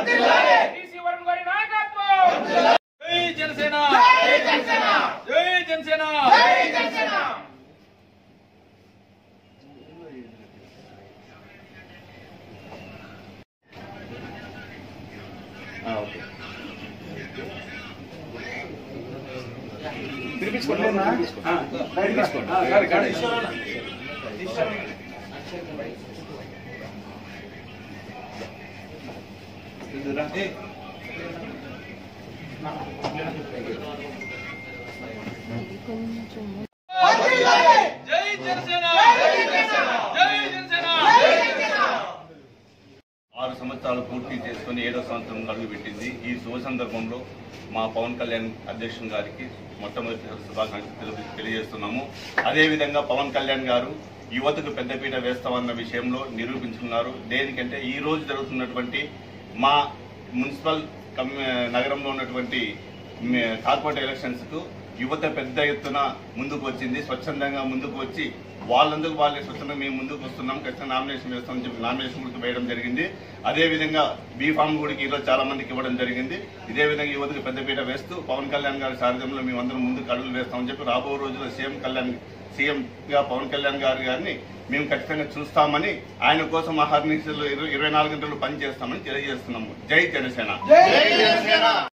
TC Varun గారి నాయకత్వం జై జనసేన జై జనసేన జై జనసేన జై జనసేన ఆరు సంవత్సరాలు పూర్తి చేసుకుని ఏడో సంవత్సరం అడుగుపెట్టింది ఈ శుభ సందర్భంలో మా పవన్ కళ్యాణ్ అధ్యక్షుని గారికి మొట్టమొదటి శుభాకాంక్షలు తెలు- తెలియజేస్తున్నాము అదేవిధంగా పవన్ కళ్యాణ్ గారు యువతకు పెద్దపీట వేస్తామన్న విషయంలో నిరూపించుకున్నారు దేనికంటే ఈ రోజు జరుగుతున్నటువంటి మా మున్సిపల్ కమ్- నగరంలో ఉన్నటువంటి మే- కార్పొరేట్ ఎలక్షన్స్ కు యువత పెద్ద ఎత్తున ముందుకు వచ్చింది స్వచ్ఛందంగా ముందుకు వచ్చి వాళ్ళందుకు వాళ్ళే స్వచ్ఛందంగా మేము ముందుకు వస్తున్నాం ఖచ్చితంగా నామినేషన్ వేస్తామని చెప్పి నామినేషన్ కూడా వేయడం జరిగింది అదే విధంగా బీ ఫామ్ కూడా ఈరోజు చాలా మందికి ఇవ్వడం జరిగింది ఇదే విధంగా యువతకు పెద్దపీట వేస్తూ పవన్ కళ్యాణ్ గారి సారథ్యంలో మేమందరం ముందుకు అడుగులు వేస్తామని చెప్పి రాబో రోజుల్లో సీఎం కళ్యాణ్ సీఎం గా పవన్ కళ్యాణ్ గారు గారిని మేము ఖచ్చితంగా చూస్తామని ఆయన కోసం ఆహార ఇరవై నాలుగు గంటలు పనిచేస్తామని తెలియజేస్తున్నాము జై జనసేన